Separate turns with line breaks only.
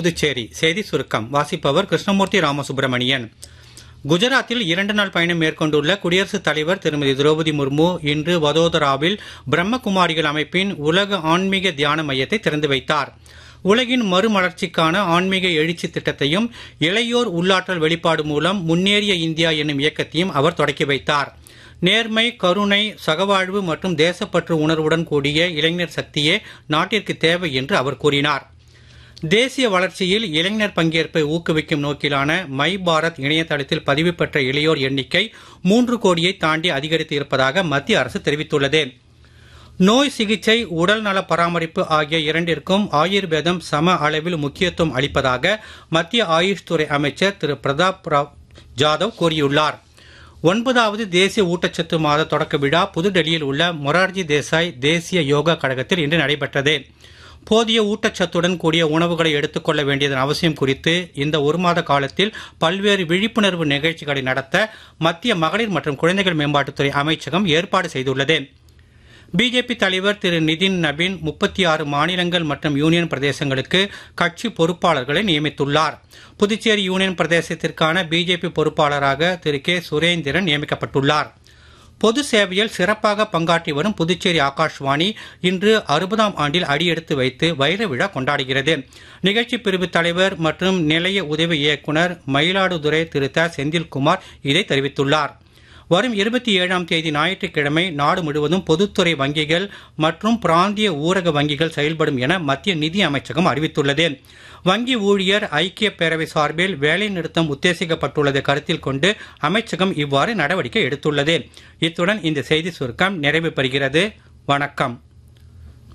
புதுச்சேரி செய்தி சுருக்கம் வாசிப்பவர் கிருஷ்ணமூர்த்தி ராமசுப்பிரமணியன் குஜராத்தில் இரண்டு நாள் பயணம் மேற்கொண்டுள்ள குடியரசுத் தலைவர் திருமதி திரௌபதி முர்மு இன்று வதோதராவில் பிரம்மகுமாரிகள் அமைப்பின் உலக ஆன்மீக தியான மையத்தை திறந்து வைத்தார் உலகின் மறுமலர்ச்சிக்கான ஆன்மீக எழுச்சி திட்டத்தையும் இளையோர் உள்ளாற்றல் வெளிப்பாடு மூலம் முன்னேறிய இந்தியா என்னும் இயக்கத்தையும் அவர் தொடக்கி வைத்தார் நேர்மை கருணை சகவாழ்வு மற்றும் தேசப்பற்று உணர்வுடன் கூடிய இளைஞர் சக்தியே நாட்டிற்கு தேவை என்று அவர் கூறினார் தேசிய வளர்ச்சியில் இளைஞர் பங்கேற்பை ஊக்குவிக்கும் நோக்கிலான மை பாரத் இணையதளத்தில் பதிவு பெற்ற இளையோர் எண்ணிக்கை மூன்று கோடியை தாண்டி அதிகரித்து இருப்பதாக மத்திய அரசு தெரிவித்துள்ளது நோய் சிகிச்சை உடல் நல பராமரிப்பு ஆகிய இரண்டிற்கும் ஆயுர்வேதம் சம அளவில் முக்கியத்துவம் அளிப்பதாக மத்திய ஆயுஷ் துறை அமைச்சர் திரு பிரதாப் ராவ் ஜாதவ் கூறியுள்ளார் ஒன்பதாவது தேசிய ஊட்டச்சத்து மாத தொடக்க விழா புதுடெல்லியில் உள்ள மொரார்ஜி தேசாய் தேசிய யோகா கழகத்தில் இன்று நடைபெற்றது போதிய ஊட்டச்சத்துடன் கூடிய உணவுகளை எடுத்துக்கொள்ள வேண்டியதன் அவசியம் குறித்து இந்த ஒரு மாத காலத்தில் பல்வேறு விழிப்புணர்வு நிகழ்ச்சிகளை நடத்த மத்திய மகளிர் மற்றும் குழந்தைகள் மேம்பாட்டுத்துறை அமைச்சகம் ஏற்பாடு செய்துள்ளது பிஜேபி தலைவர் திரு நிதின் நபின் முப்பத்தி ஆறு மாநிலங்கள் மற்றும் யூனியன் பிரதேசங்களுக்கு கட்சி பொறுப்பாளர்களை நியமித்துள்ளார் புதுச்சேரி யூனியன் பிரதேசத்திற்கான பிஜேபி பொறுப்பாளராக திரு கே சுரேந்திரன் நியமிக்கப்பட்டுள்ளார் பொது சேவையில் சிறப்பாக பங்காற்றி வரும் புதுச்சேரி ஆகாஷ்வாணி இன்று அறுபதாம் ஆண்டில் அடியெடுத்து வைத்து வைர விழா கொண்டாடுகிறது நிகழ்ச்சி பிரிவு தலைவர் மற்றும் நிலைய உதவி இயக்குனர் மயிலாடுதுறை திரு த செந்தில்குமார் இதை தெரிவித்துள்ளார் வரும் இருபத்தி ஏழாம் தேதி ஞாயிற்றுக்கிழமை நாடு முழுவதும் பொதுத்துறை வங்கிகள் மற்றும் பிராந்திய ஊரக வங்கிகள் செயல்படும் என மத்திய நிதி அமைச்சகம் அறிவித்துள்ளது வங்கி ஊழியர் ஐக்கிய பேரவை சார்பில் வேலை நிறுத்தம் உத்தேசிக்கப்பட்டுள்ளதை கருத்தில் கொண்டு அமைச்சகம் இவ்வாறு நடவடிக்கை எடுத்துள்ளது இத்துடன் இந்த செய்தி சுருக்கம் நிறைவு பெறுகிறது வணக்கம்